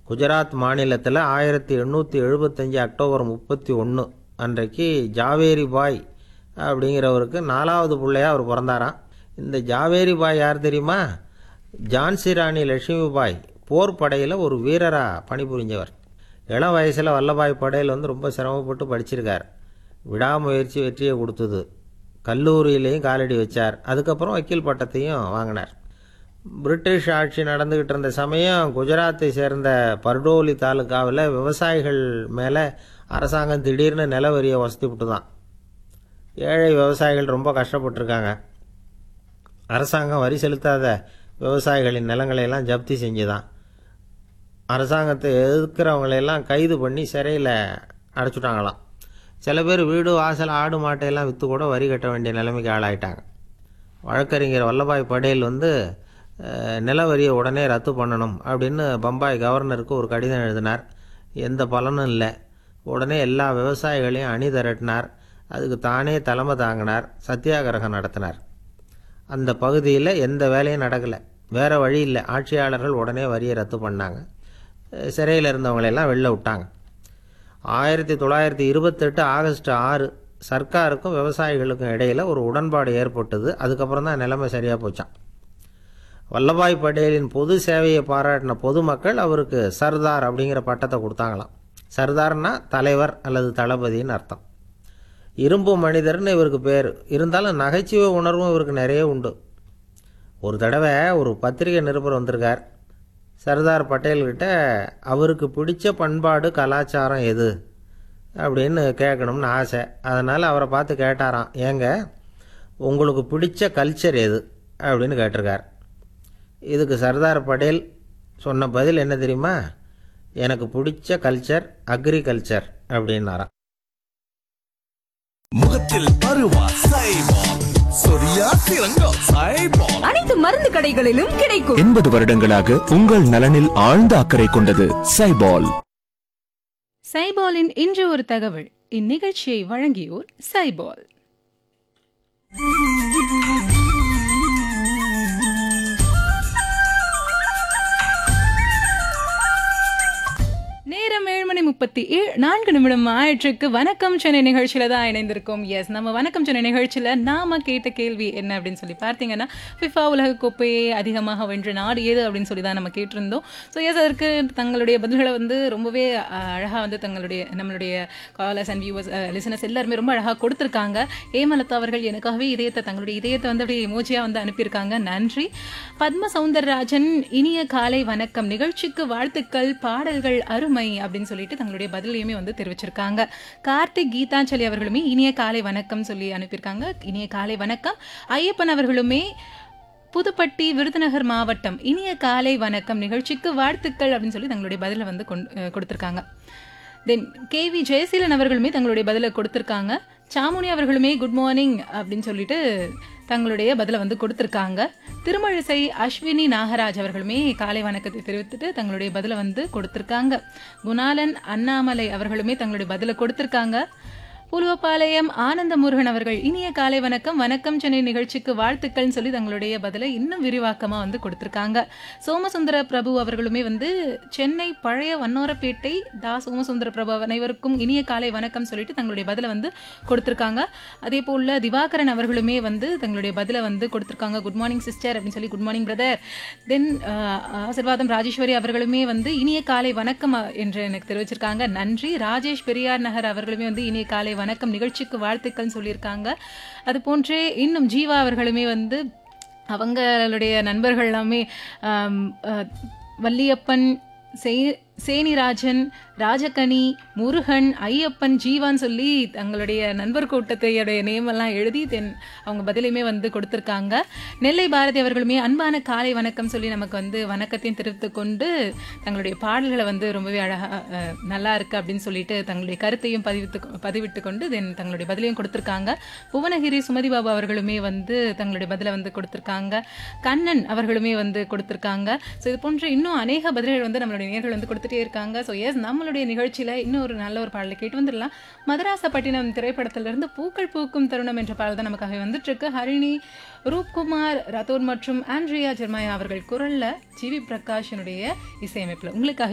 குஜராத் மாநிலத்தில் ஆயிரத்தி எண்ணூற்றி எழுபத்தஞ்சி அக்டோபர் முப்பத்தி ஒன்று அன்றைக்கு ஜாவேரி பாய் அப்படிங்கிறவருக்கு நாலாவது பிள்ளையா அவர் பிறந்தாராம் இந்த ஜாவேரி பாய் யார் தெரியுமா ஜான்சி ராணி லட்சுமி பாய் போர் படையில் ஒரு வீரராக பணிபுரிஞ்சவர் இளம் வயசில் வல்லபாய் படையில் வந்து ரொம்ப சிரமப்பட்டு படிச்சிருக்கார் விடாமுயற்சி வெற்றியை கொடுத்தது கல்லூரியிலையும் காலடி வச்சார் அதுக்கப்புறம் வக்கீல் பட்டத்தையும் வாங்கினார் பிரிட்டிஷ் ஆட்சி நடந்துக்கிட்டு இருந்த சமயம் குஜராத்தை சேர்ந்த பர்டோலி தாலுக்காவில் விவசாயிகள் மேலே அரசாங்கம் திடீர்னு நில வரியை வசதி விட்டு தான் ஏழை விவசாயிகள் ரொம்ப கஷ்டப்பட்டிருக்காங்க அரசாங்கம் வரி செலுத்தாத விவசாயிகளின் நிலங்களை எல்லாம் ஜப்தி செஞ்சுதான் அரசாங்கத்தை எதிர்க்கிறவங்களையெல்லாம் கைது பண்ணி சிறையில் அடைச்சுட்டாங்களாம் சில பேர் வீடு வாசல் ஆடு மாட்டையெல்லாம் விற்று கூட வரி கட்ட வேண்டிய நிலைமைக்கு ஆளாயிட்டாங்க வழக்கறிஞர் வல்லபாய் படேல் வந்து அஹ், நில வரியை உடனே ரத்து பண்ணணும் அப்படின்னு பம்பாய் கவர்னருக்கு ஒரு கடிதம் எழுதினார் எந்த பலனும் இல்லை உடனே எல்லா விவசாயிகளையும் அணி திரட்டினார் அதுக்கு தானே தலைமை தாங்கினார் சத்தியாகிரகம் நடத்தினார் அந்த பகுதியில் எந்த வேலையும் நடக்கலை வேறு வழி இல்லை ஆட்சியாளர்கள் உடனே வரியை ரத்து பண்ணாங்க அஹ், சிறையில் இருந்தவங்களையெல்லாம் வெளில விட்டாங்க ஆயிரத்தி தொள்ளாயிரத்தி இருபத்தெட்டு ஆகஸ்ட் ஆறு சர்க்காருக்கும் விவசாயிகளுக்கும் இடையில் ஒரு உடன்பாடு ஏற்பட்டது அதுக்கப்புறம் தான் நிலைமை சரியாக போச்சான் வல்லபாய் பட்டேலின் பொது சேவையை பாராட்டின பொதுமக்கள் அவருக்கு சர்தார் அப்படிங்கிற பட்டத்தை கொடுத்தாங்களாம் சர்தார்னா தலைவர் அல்லது தளபதின்னு அர்த்தம் இரும்பு மனிதர்னு இவருக்கு பேர் இருந்தாலும் நகைச்சுவை உணர்வும் இவருக்கு நிறைய உண்டு ஒரு தடவை ஒரு பத்திரிகை நிருபர் வந்திருக்கார் சர்தார் பட்டேல்கிட்ட அவருக்கு பிடிச்ச பண்பாடு கலாச்சாரம் எது அப்படின்னு கேட்கணும்னு ஆசை அதனால் அவரை பார்த்து கேட்டாராம் ஏங்க உங்களுக்கு பிடிச்ச கல்ச்சர் எது அப்படின்னு கேட்டிருக்கார் இதுக்கு சர்தார் பட்டேல் சொன்ன பதில் என்ன தெரியுமா எனக்கு பிடிச்ச கல்ச்சர் அக்ரிகல்ச்சர் அப்படின்னாராம் முகத்தில் பருவா சைபால் சொரியா சிறங்கோ சைபால் அனைத்து மருந்து கடைகளிலும் கிடைக்கும் எண்பது வருடங்களாக உங்கள் நலனில் ஆழ்ந்த அக்கறை கொண்டது சைபால் சைபாலின் இன்று ஒரு தகவல் இந்நிகழ்ச்சியை வழங்கியோர் சைபால் நேரம் ஏழு மணி முப்பத்தி ஏழு நான்கு நிமிடம் ஆயிற்றுக்கு வணக்கம் சென்னை நிகழ்ச்சியில தான் இணைந்திருக்கோம் எஸ் நம்ம வணக்கம் சென்னை நிகழ்ச்சியில நாம கேட்ட கேள்வி என்ன அப்படின்னு சொல்லி பார்த்தீங்கன்னா ஃபிஃபா உலக கோப்பையை அதிகமாக வென்ற நாடு எது அப்படின்னு சொல்லி தான் நம்ம கேட்டிருந்தோம் ஸோ எஸ் அதற்கு தங்களுடைய பதில்களை வந்து ரொம்பவே அஹ், அழகா வந்து தங்களுடைய நம்மளுடைய காலர்ஸ் அண்ட் வியூவர்ஸ் லிசனர்ஸ் எல்லாருமே ரொம்ப அழகாக கொடுத்துருக்காங்க ஏமலதா அவர்கள் எனக்காகவே இதயத்தை தங்களுடைய இதயத்தை வந்து அப்படியே எமோஜியா வந்து அனுப்பியிருக்காங்க நன்றி பத்ம சௌந்தரராஜன் இனிய காலை வணக்கம் நிகழ்ச்சிக்கு வாழ்த்துக்கள் பாடல்கள் அருமை அப்படின்னு சொல்லிட்டு தங்களுடைய பதிலையுமே வந்து தெரிவிச்சிருக்காங்க கார்த்திக் கீதாஞ்சலி அவர்களுமே இனிய காலை வணக்கம் சொல்லி அனுப்பியிருக்காங்க இனிய காலை வணக்கம் ஐயப்பன் அவர்களுமே புதுப்பட்டி விருதுநகர் மாவட்டம் இனிய காலை வணக்கம் நிகழ்ச்சிக்கு வாழ்த்துக்கள் அப்படின்னு சொல்லி தங்களுடைய பதிலை வந்து கொண்டு அஹ் கொடுத்திருக்காங்க தென் கேவி ஜெயசீலன் அவர்களுமே தங்களுடைய பதிலை கொடுத்திருக்காங்க சாமுனி அவர்களுமே குட் மார்னிங் அப்படின்னு சொல்லிட்டு தங்களுடைய பதிலை வந்து கொடுத்திருக்காங்க திருமழிசை அஸ்வினி நாகராஜ் அவர்களுமே காலை வணக்கத்தை தெரிவித்துட்டு தங்களுடைய பதிலை வந்து கொடுத்திருக்காங்க குணாலன் அண்ணாமலை அவர்களுமே தங்களுடைய பதிலை கொடுத்திருக்காங்க பூலுவப்பாளையம் ஆனந்த முருகன் அவர்கள் இனிய காலை வணக்கம் வணக்கம் சென்னை நிகழ்ச்சிக்கு வாழ்த்துக்கள்னு சொல்லி தங்களுடைய பதிலை இன்னும் விரிவாக்கமா வந்து கொடுத்திருக்காங்க சோமசுந்தர பிரபு அவர்களுமே வந்து சென்னை பழைய வண்ணோரப்பேட்டை தா சோமசுந்தர பிரபு அனைவருக்கும் இனிய காலை வணக்கம் சொல்லிட்டு தங்களுடைய பதிலை வந்து கொடுத்திருக்காங்க அதே போல திவாகரன் அவர்களுமே வந்து தங்களுடைய பதிலை வந்து கொடுத்திருக்காங்க குட் மார்னிங் சிஸ்டர் அப்படின்னு சொல்லி குட் மார்னிங் பிரதர் தென் ஆசிர்வாதம் ராஜேஸ்வரி அவர்களுமே வந்து இனிய காலை வணக்கம் அ, என்று எனக்கு தெரிவிச்சிருக்காங்க நன்றி ராஜேஷ் பெரியார் நகர் அவர்களுமே வந்து இனிய காலை வணக்கம் நிகழ்ச்சிக்கு வாழ்த்துக்கள் சொல்லியிருக்காங்க அது போன்றே இன்னும் ஜீவா அவர்களுமே வந்து அவங்களுடைய நண்பர்கள் எல்லாமே ஆம், அஹ், வள்ளியப்பன் சே சேனிராஜன் ராஜகனி முருகன் ஐயப்பன் ஜீவான் சொல்லி தங்களுடைய நண்பர் கூட்டத்தையுடைய நேம் எல்லாம் எழுதி தென் அவங்க பதிலையுமே வந்து கொடுத்துருக்காங்க நெல்லை பாரதி அவர்களுமே அன்பான காலை வணக்கம் சொல்லி நமக்கு வந்து வணக்கத்தையும் தெரிவித்துக் கொண்டு தங்களுடைய பாடல்களை வந்து ரொம்பவே அழகா அஹ், நல்லா இருக்கு அப்படின்னு சொல்லிட்டு தங்களுடைய கருத்தையும் பதிவித்து பதிவிட்டு கொண்டு தென் தங்களுடைய பதிலையும் கொடுத்துருக்காங்க புவனகிரி சுமதி பாபு அவர்களுமே வந்து தங்களுடைய பதிலை வந்து கொடுத்துருக்காங்க கண்ணன் அவர்களுமே வந்து கொடுத்துருக்காங்க ஸோ இது போன்ற இன்னும் அநேக பதில்கள் வந்து நம்மளுடைய நேர்கள் வந்து கொடுத்துட்டே இருக்காங்க ஸோ எஸ் நம்மளுடைய நிகழ்ச்சியில இன்னும் ஒரு நல்ல ஒரு பாடலை கேட்டு வந்துடலாம் மதராசப்பட்டினம் திரைப்படத்திலிருந்து பூக்கள் பூக்கும் தருணம் என்ற பாடல் தான் நமக்காக வந்துட்டு இருக்கு ஹரிணி ரூப்குமார் ரத்தோர் மற்றும் ஆண்ட்ரியா ஜெர்மாயா அவர்கள் குரல்ல ஜிவி பிரகாஷனுடைய இசையமைப்புல உங்களுக்காக